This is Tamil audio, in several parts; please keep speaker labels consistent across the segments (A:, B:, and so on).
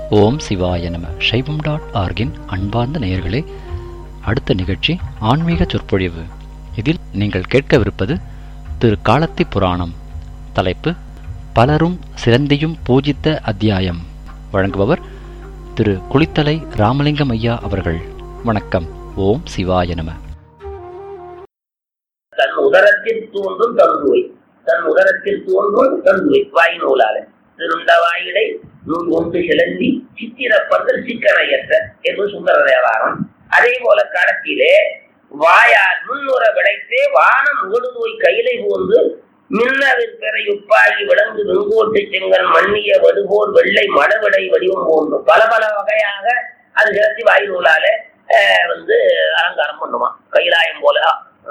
A: ஓம் சிவாய நம சைவம் டாட் ஆர்கின் அன்பார்ந்த நேயர்களே அடுத்த நிகழ்ச்சி ஆன்மீக சொற்பொழிவு இதில் நீங்கள் கேட்கவிருப்பது திரு காலத்தி புராணம் தலைப்பு பலரும் சிறந்தியும் பூஜித்த அத்தியாயம் வழங்குபவர் திரு குளித்தலை ராமலிங்கம் ஐயா அவர்கள் வணக்கம் ஓம் சிவாய நம
B: தன் உதரத்தில் தோன்றும் தந்துவை தன் உதரத்தில் தோன்றும் தந்துவை வாய் நூலால திருண்ட வாயிடை நூல் ஒன்று சிலந்தி சித்திர பந்தல் சிக்கனையற்ற என்று சுந்தர தேவாரம் அதே போல களத்திலே வாயால் முன்னுற விளைத்தே வானம் ஓடுநோய் கையிலை போன்று மின்னவிற் பெறை உப்பாகி விளங்கு வெங்கோட்டு செங்கல் மண்ணிய வடுபோர் வெள்ளை மடவிடை வடிவம் போன்று பல பல வகையாக அது சிலந்தி வாய் நூலால அஹ், வந்து அலங்காரம் பண்ணுமா கைலாயம் போல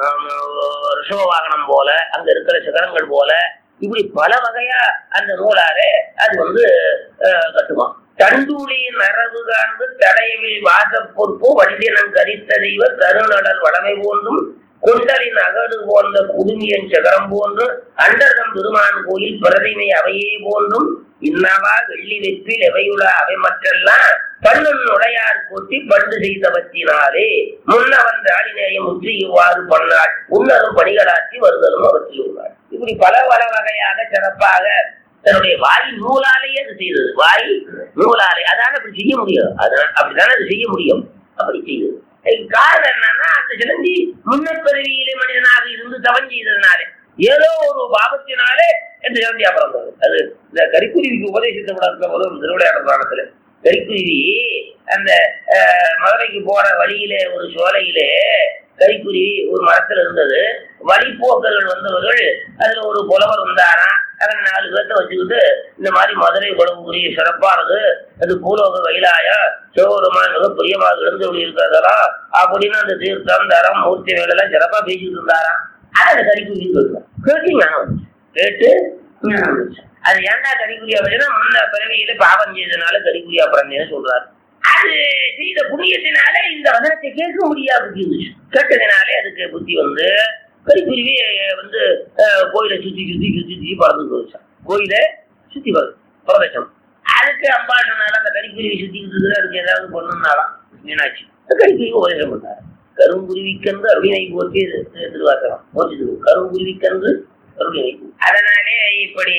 B: ரிஷப வாகனம் போல அங்க இருக்கிற சிகரங்கள் போல இப்படி பல வகையா அந்த நூலாலே அது வந்து அஹ், கட்டுவான் தண்டூளி நரவு காண்பு தடையவில் வாசப்பொறுப்பு வண்டினன் கரித்த தெய்வ கருநடல் வடமை போன்றும் குண்டலின் அகடு போன்ற குடுமியன் சிகரம் போன்று அண்டர்தம் பெருமான் கோயில் பிரதிமை அவையே போன்றும் இன்னவா வெள்ளி வெற்றில் எவையுள்ள அவை மற்றெல்லாம் பண்ணும் நுழையார் கொட்டி பண்டு செய்தவற்றினாலே முன்னவன் ராணிநேயம் முற்றி இவ்வாறு பண்ணாள் உன்னரும் பணிகளாற்றி வருதலும் அவற்றில் உள்ளாள் இப்படி பல பல வகையாக சிறப்பாக தன்னுடைய வாய் நூலாலேயே அது செய்தது வாய் நூலாலே அதான அப்படி செய்ய முடியும் அதான் அப்படித்தானே அது செய்ய முடியும் அப்படி செய்தது இதுக்கு காரணம் என்னன்னா அந்த சிலந்தி முன்னப்பிறவியிலே மனிதனாக இருந்து தவம் செய்ததுனாலே ஏதோ ஒரு பாவத்தினாலே இந்த சிலந்தியா பிறந்தது அது இந்த கரிக்குருவிக்கு உபதேசித்த போது திருவிளையாட புராணத்துல கரிக்குருவி அந்த அஹ், மதுரைக்கு போற வழியிலே ஒரு சோலையிலே கரிக்குருவி ஒரு மரத்துல இருந்தது வழிப்போக்கர்கள் வந்தவர்கள் அதுல ஒரு புலவர் வந்தாராம் அவன் நாலு பேர்த்த வச்சுக்கிட்டு இந்த மாதிரி மதுரை உலகம் புரிய சிறப்பானது அது பூலோக வயலாயா சிவபெருமான் மிக பிரியமாக இருந்து இருக்கிறதா அப்படின்னு அந்த தீர்த்தம் தரம் மூர்த்தி வேலையெல்லாம் சிறப்பா பேசிட்டு இருந்தாராம் அதை அந்த கறிக்குருவி கேட்கும் கேட்டு ஞானம் வந்துச்சு. கேட்டு ஞானம் வந்துச்சு. அது ஏன்டா கறிக்குரியா அப்படின்னா முன்ன பிறவியில பாவம் செய்தனால கறிக்குரியா பிறந்தேன்னு சொல்றாரு அது செய்த புண்ணியத்தினால இந்த வசனத்தை கேட்க முடியாது புத்தி வந்துச்சு கேட்டதுனாலே அதுக்கு புத்தி வந்து கறிக்குருவி வந்து அஹ், கோயிலை சுத்தி சுத்தி சுத்தி சுத்தி பறந்து போச்சான் கோயிலை சுத்தி வருது பிரதேசம் அதுக்கு அம்பாள் சொன்னாலும் அந்த கறிக்குருவி சுத்திக்கிட்டு இருக்குது அதுக்கு ஏதாவது பண்ணணும்னாலாம் மீனாட்சி அந்த கறிக்குருவி உபதேசம் பண்ணாரு கருங்குருவிக்கன்று அருளினை போற்றி திருவாசகம் போற்றி கருங்குருவிக்கன்று அருளினை அதனாலே இப்படி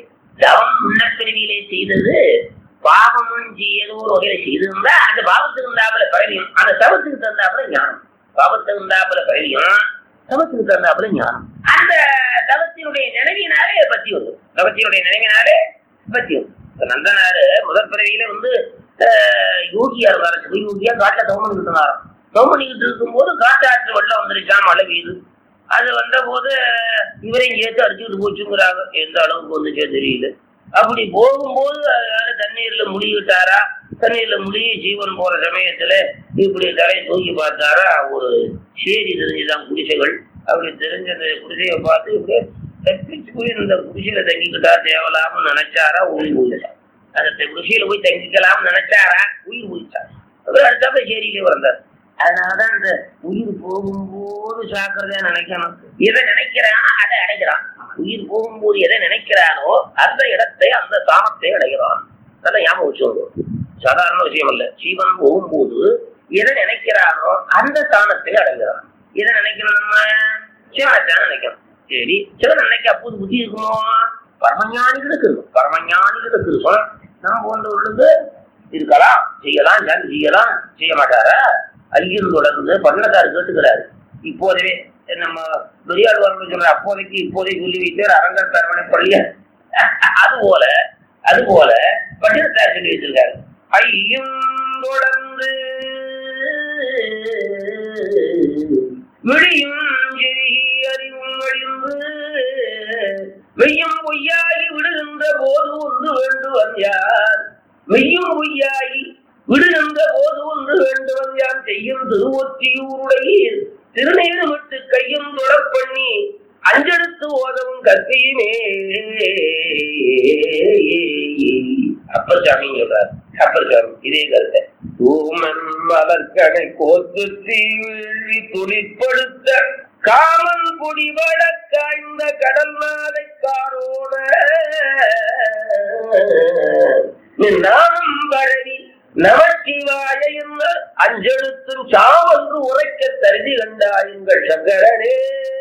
B: தவம் முன்னப்பிரிவிலே செய்தது பாவமும் ஏதோ ஒரு வகையில செய்திருந்தா அந்த பாவத்துக்கு இருந்தாப்புல பரவியும் அந்த தவத்துக்கு தந்தாப்புல ஞானம் பாவத்துக்கு இருந்தாப்புல பரவியும் தவத்துக்கு தந்தாப்புல ஞானம் அந்த தவத்தினுடைய நினைவினாலே பத்தி வரும் தவத்தினுடைய நினைவினாலே பத்தி வரும் இப்ப நந்தனாரு முதற் பிறவியில வந்து அஹ், யோகியா இருந்தாரு சிவயோகியா காட்டுல தவம் பண்ணிக்கிட்டு இருந்தாராம் தவம் பண்ணிக்கிட்டு இருக்கும்போது காட்டாற்று வெள்ளம் வந்துருச்சான் மழை பெய்யுது அது வந்த போது இவரையும் சேர்த்து அடிச்சுக்கிட்டு போச்சுங்கிறாங்க எந்த அளவுக்கு வந்துச்சோ தெரியல அப்படி போகும்போது அதனால தண்ணீர்ல முழுகிட்டாரா தண்ணீர்ல முழுகி ஜீவன் போற சமயத்துல இப்படி தலையை தூக்கி பார்த்தாரா ஒரு சேரி தெரிஞ்சுதான் குடிசைகள் அப்படி தெரிஞ்ச அந்த குடிசையை பார்த்து இப்படியே தப்பிச்சு போய் இந்த குடிசையில தங்கிக்கிட்டா தேவலாம்னு நினைச்சாரா உயிர் போயிடுச்சா அந்த குடிசையில போய் தங்கிக்கலாம்னு நினைச்சாரா உயிர் போயிடுச்சா அப்புறம் அடுத்தாப்புல சேரியிலே வந்தார் அதனாலதான் இந்த உயிர் போகும்போது ஜாக்கிரதையா நினைக்கணும் எதை நினைக்கிறானோ அதை அடைகிறான் உயிர் போகும்போது எதை நினைக்கிறானோ அந்த இடத்தை அந்த சாமத்தை அடைகிறான் அதான் ஞாபகம் வச்சுக்கோங்க சாதாரண விஷயம் அல்ல ஜீவன் போகும்போது எதை நினைக்கிறானோ அந்த ஸ்தானத்தை அடைகிறான் எதை நினைக்கணும் நம்ம சிவனைத்தான் நினைக்கணும் சரி சிவன் நினைக்க அப்போது புத்தி இருக்குமோ பரமஞானிகளுக்கு இருக்கும் பரமஞானிகளுக்கு இருக்கும் நம்ம போன்றவர்களுக்கு இருக்கலாம் செய்யலாம் சாமி செய்யலாம் செய்ய மாட்டாரா ஐயன் தொடர்ந்து பண்ணதார் கேட்டுக்கிறாரு இப்போதவே நம்ம பெரியாள் வரணும் சொல்ற அப்போதைக்கு இப்போதைக்கு சொல்லி வைத்தார் அரங்கர் தரவணை பள்ளிய அது போல அது போல பட்டினத்தார் சொல்லி வச்சிருக்காரு ஐயும் தொடர்ந்து விழியும் செருகி அறிவும் அழிந்து மெய்யும் பொய்யாகி விடுகின்ற போது ஒன்று வேண்டுவன் யார் மெய்யும் பொய்யாகி விடுகின்ற போது ஒன்று வேண்டுவன் யான் செய்யும் திருவொத்தியூருடைய திருநீர் விட்டு கையும் தொடப்பண்ணி அஞ்செடுத்து ஓதவும் கற்கையுமே அப்பர் சாமி சொல்றார் அப்பர் சாமி இதே கருத்தை ஊமன் மலர்கனை கோத்து தீவி துளிப்படுத்த காமன் குடிபட காய்ந்த கடல் நாதை காரோட நாமம் பரவி நமச்சிவாய என்ன அஞ்செழுத்தும் சாவன்று உரைக்க தருதி கண்டாயுங்கள் சங்கரனே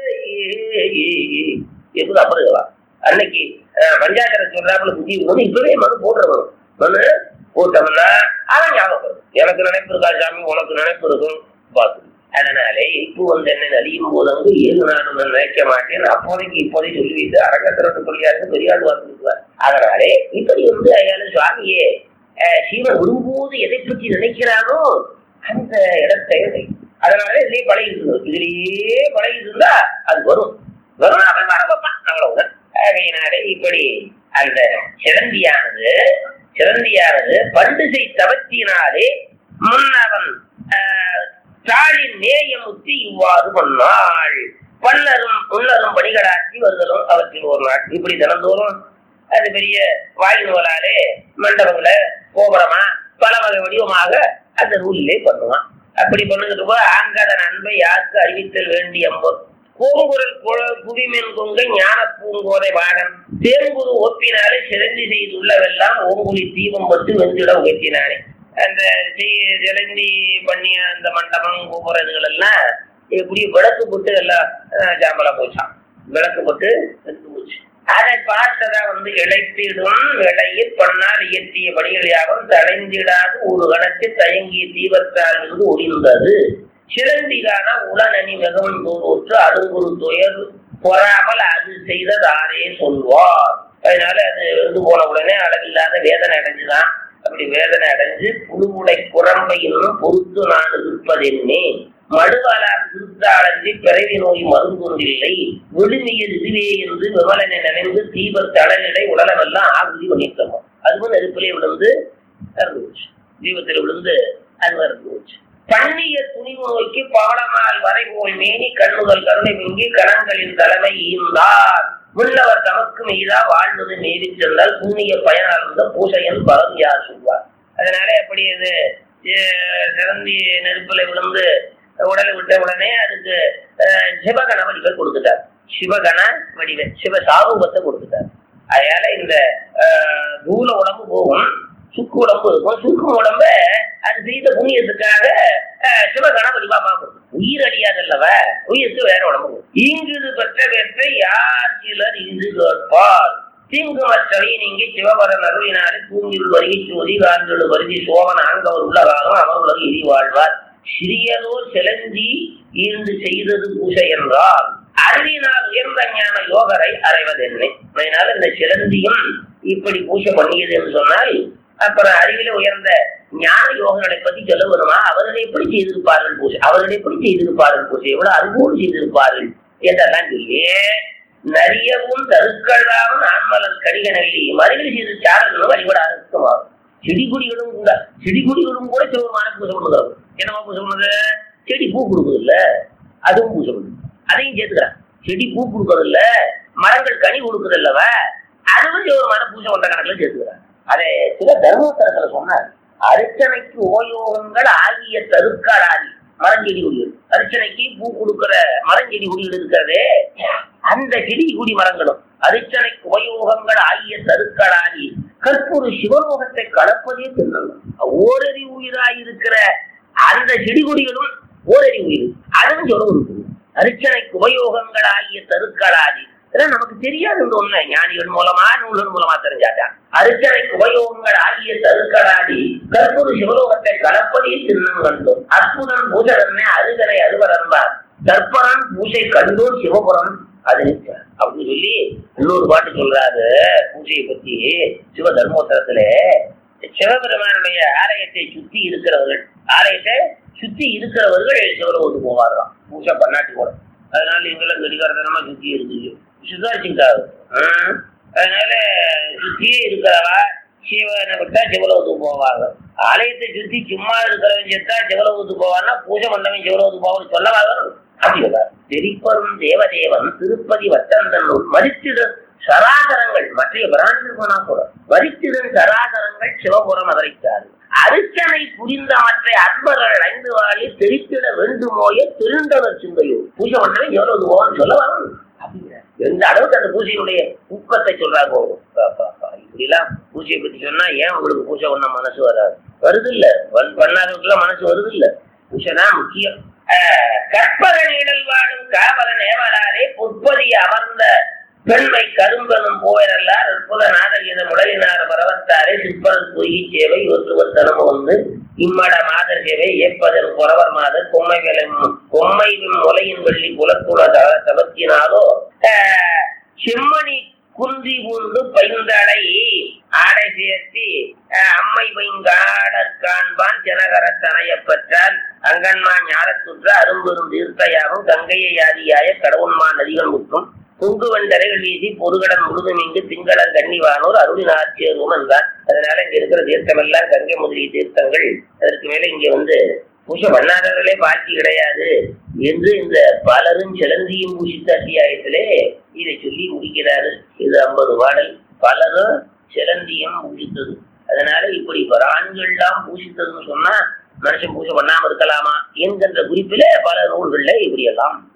B: என்று அப்புறம் அன்னைக்கு அஹ், பஞ்சாயத்துல சொல்றாப்புல புத்தி போது இப்பவே மனு போடுறவன் மனு போட்டோம்னா அவன் ஞாபகம் வரும். எனக்கு நினைப்பு இருக்கா சாமி உனக்கு நினைப்பு இருக்கும் பார்த்து அதனாலே இப்போ வந்து என்ன அழியும் போதங்கு ஏழு நாடு நான் நினைக்க மாட்டேன் அப்போதைக்கு இப்போதைக்கு சொல்லி வைத்து அரங்கத்திரட்டு கொள்ளியாருக்கு பெரியாள் வாசிக்குவார் அதனாலே இப்படி வந்து அயால சுவாமியே அஹ், சீவன் விடும்போது எதை பற்றி நினைக்கிறானோ அந்த இடத்தை அடை. அதனால இதுலயே பழகிட்டு இருந்தோம் இதுலயே பழகிட்டு இருந்தா அது வரும் வரும் அவன் வர வைப்பான் அவ்வளவுதான் ஆகையினாலே இப்படி அந்த சிறந்தியானது சிறந்தியானது பண்டுசை தவத்தினாலே முன்னவன் ஆஹ், தாளின் நேயமுத்தி இவ்வாறு பண்ணாள் பல்லரும் முன்னரும் பணிகளாக்கி வருதலும் அவற்றில் ஒரு நாள் இப்படி தினந்தோறும் அது பெரிய வாயுநூலாலே மண்டபங்களை கோபுரமா பல வகை வடிவமாக அந்த நூலிலே பண்ணுவான் அப்படி பண்ணுகிட்டு போது ஆங்கதன் அன்பை யாருக்கு அறிவித்தல் வேண்டிய அம்பு பூங்குரல் குழ- குவிமென் கொங்கை ஞான பூங்கோதை வாகன் தேங்குரு ஒப்பினாலே சிறந்தி செய்துள்ளவெல்லாம் ஓங்குழி தீபம் பட்டு வெந்திட உயர்த்தினானே அந்த செய்- சிலந்தி பண்ணிய அந்த மண்டபம் கோபுரம் இதுகள் எல்லாம் இப்படி விளக்கு போட்டு எல்லாம் அஹ், ஜாம்பலா போச்சான் விளக்கு போட்டு எடுத்து போச்சு அதை பார்த்ததா வந்து இழைத்திடும் விளையில் பண்ணால் இயற்றிய பணிகள் யாவும் தடைந்திடாது ஒரு கணத்தில் தயங்கிய தீபத்தால் இருந்து ஒளிந்தது சிறந்திகான உளநனி மிகவும் தோற்று அருங்குரு துயர் பொறாமல் அது செய்ததாரே சொல்வார் அதனால அது இருந்து போன உடனே அளவில்லாத வேதனை அடைஞ்சுதான் அப்படி வேதனை அடைஞ்சு புழுவுடை குரம்பை இன்னும் பொறுத்து நான் இருப்பதென்னே மடுவாளால் திருத்தாளஞ்சி பிறவி நோய் மருந்தொன்றில்லை விழுமியது இதுவே என்று விமலனை நினைந்து தீப தளநிலை உடலமெல்லாம் ஆகுதி பண்ணிட்டோம் அதுவும் நெருப்பிலே விழுந்து இறந்து போச்சு தீபத்தில் விழுந்து அது இறந்து போச்சு பண்ணிய துணிவு நோய்க்கு பாடமால் வரை போல் மேனி கண்ணுகள் கருணை மிங்கி கணங்களின் தலைமை ஈந்தார் முன்னவர் தமக்கு மீதா வாழ்வது மேவி சென்றால் புண்ணிய பயனால் இருந்த பூசையன் பலம் யார் சொல்வார் அதனால அப்படி இது அஹ், சிறந்தி நெருப்புல விழுந்து உடலை விட்ட உடனே அதுக்கு அஹ், சிவகண வடிவை கொடுத்துட்டார் சிவகண வடிவை சிவ சாரூபத்தை கொடுத்துட்டார் அதனால இந்த அஹ், தூல உடம்பு போகும் சுக்கு உடம்பு இருக்கும் சுக்கு உடம்ப அது செய்த புண்ணியத்துக்காக அஹ், சிவகண வடிவா பார்க்கும் உயிர் அடியாதல்லவ உயிருக்கு வேற உடம்பு இங்குது பெற்ற பெற்ற யார் சிலர் இங்கு கேட்பார் தீங்கு மற்றவை நீங்கி சிவபரன் அருளினாலே தூங்கில் வருகை சோதி காந்தொழு வருதி சோமன் ஆங்கவர் உள்ளகாலம் அவர் உலக இடி வாழ்வார் சிறியதோர் சிலந்தி ஈர்ந்து செய்தது பூசை என்றால் அறிவினால் உயர்ந்த ஞான யோகரை அறைவதென்னை அதனால இந்த சிலந்தியும் இப்படி பூஜை பண்ணியது என்று சொன்னால் அப்புறம் அறிவில உயர்ந்த ஞான யோகங்களை பத்தி சொல்ல வருமா அவர்கள் எப்படி செய்திருப்பார்கள் பூஜை அவர்கள் எப்படி செய்திருப்பார்கள் பூஜை எவ்வளவு அறிவோடு செய்திருப்பார்கள் என்றெல்லாம் சொல்லி நரியவும் தருக்கழாவும் ஆண்மலர் கடிகனல்லி மறுபடி செய்து சாரங்களும் வழிபட அர்த்தமாகும் செடி கொடிகளும் கூட செடி கொடிகளும் கூட சிவபெருமான பூஜை பண்ணுறாங்க என்னமா பூஜை பண்ணுது செடி பூ கொடுக்குது இல்ல அதுவும் பூஜை பண்ணுது அதையும் சேர்த்துக்கிறான் செடி பூ கொடுக்கறது இல்ல மரங்கள் கனி கொடுக்குது இல்லவ அதுவும் சிவபெருமான பூஜை பண்ற கணக்குல சேர்த்துக்கிறான் அதை சில தர்மோத்தரத்துல சொன்னார் அர்ச்சனைக்கு ஓயோகங்கள் ஆகிய தருக்காடாதி மரஞ்செடி கொடிகள் அர்ச்சனைக்கு பூ கொடுக்கிற மரஞ்செடி கொடிகள் இருக்கிறதே அந்த செடி கொடி மரங்களும் அர்ச்சனைக்கு உபயோகங்கள் ஆகிய தருக்களாகி கற்பூர சிவலோகத்தை கலப்பதே தின்னலாம் ஓரறி உயிராயிருக்கிற அந்த செடி கொடிகளும் ஓரறி உயிர் அதுவும் சொல்ல இருக்குது அர்ச்சனைக்கு உபயோகங்கள் ஆகிய தருக்களாகி இதெல்லாம் நமக்கு தெரியாது இந்த ஒண்ணு ஞானிகள் மூலமா நூல்கள் மூலமா தெரிஞ்சாட்டான் அர்ச்சனைக்கு உபயோகங்கள் ஆகிய தருக்களாடி கற்பூர சிவலோகத்தை கலப்பதில் தின்னம் கண்டோம் அற்புதன் பூஜகரனே அருகனை அருவர் அன்பார் கற்பரன் பூஜை கண்டோம் சிவபுரம் அது நிற்கிறார் அப்படின்னு சொல்லி இன்னொரு பாட்டு சொல்றாரு பூஜையை பத்தி சிவ தர்மோத்தரத்துல சிவபெருமானுடைய ஆலயத்தை சுத்தி இருக்கிறவர்கள் ஆலயத்தை சுத்தி இருக்கிறவர்கள் சிவலோகத்துக்கு போவாராம் பூஜை பண்ணாட்டி கூட அதனால எங்கெல்லாம் கடிகாரத்தனமா சுத்தி இருக்கு சுதாரிச்சுட்டாரு அதனால சுத்தியே இருக்கிறவா சிவனை விட்டா சிவலோகத்துக்கு போவாங்க ஆலயத்தை சுத்தி சும்மா இருக்கிறவன் செத்தா சிவலோகத்துக்கு போவான்னா பூஜை பண்ணவன் சிவலோகத்துக்கு போவான்னு சொல்லவாங்க அப்படி சொல்றார் தெரிப்பரும் தேவதேவன் திருப்பதி வட்டந்தன் மதித்திட சராசரங்கள் மற்ற பிராணிகள் போனா கூட மதித்திடன் சராசரங்கள் சிவபுரம் அதரைத்தார் அரிச்சனை புரிந்த மற்ற அன்பர்கள் ஐந்து வாழி தெரித்திட வேண்டுமோய திருண்டவர் சிந்தையோ பூஜை பண்ணவன் எவ்வளவு போவான்னு சொல்ல வரணும் அப்படிங்கிறார். எந்த அளவுக்கு அந்த பூஜையினுடைய ஊக்கத்தை சொல்றாங்க இப்படி எல்லாம் பூஜையை பத்தி சொன்னா ஏன் உங்களுக்கு பூஜை பண்ண மனசு வராது வருது இல்ல பண்ணாதவங்களுக்குலாம் மனசு வருது இல்ல பூசைதான் முக்கியம் ஆஹ், கற்பகன் இடல் வாழும் காவலன் ஏவலாரே பொற்பதி அமர்ந்த பெண்மை கரும்பெனும் போயரல்லார் அற்புத நாதகீத முடலினார் பரவத்தாரே சிற்பரன் பொய்கி சேவை ஒருவர் தனமு வந்து இம்மட மாதர் சேவை ஏற்பதன் புறவர் மாதர் கொம்மை விலை கொம்மை முலையின் வெள்ளி குலத்துண தவத்தினாலோ ஆஹ், செம்மணி குந்தி பூண்டு பைந்தடை ஆடை சேர்த்தி அஹ், அம்மை பைங்காடற் காண்பான் ஜனகரத் தனையப்பற்றால் அங்கன்மா ஞானத்துற்ற அரும்பெரும் தீர்த்தையாகும் கங்கையை ஆதியாய கடவுன்மா நதிகள் முற்றும் பொங்கு வண்டரைகள் வீசி பொருகடன் முழுதும் இங்கு திங்களன் கன்னிவானோர் அருளினார் சேருவோம் என்றார் அதனால இங்க இருக்கிற தீர்த்தம் எல்லாம் கங்கை முதலிய தீர்த்தங்கள் அதற்கு மேல இங்க வந்து பூஜை பண்ணாதவர்களே பாக்கி கிடையாது என்று இந்த பலரும் சிலந்தியும் பூசித்த அத்தியாயத்திலே இதை சொல்லி முடிக்கிறாரு இது ஐம்பது பாடல் பலரும் சிலந்தியும் பூசித்தது அதனால இப்படி பல ஆண்கள்லாம் பூசித்ததுன்னு சொன்னா மனுஷன் பூஜை பண்ணாம இருக்கலாமா என்கின்ற குறிப்பிலே பல நூல்கள்ல இப்படி எல்லாம்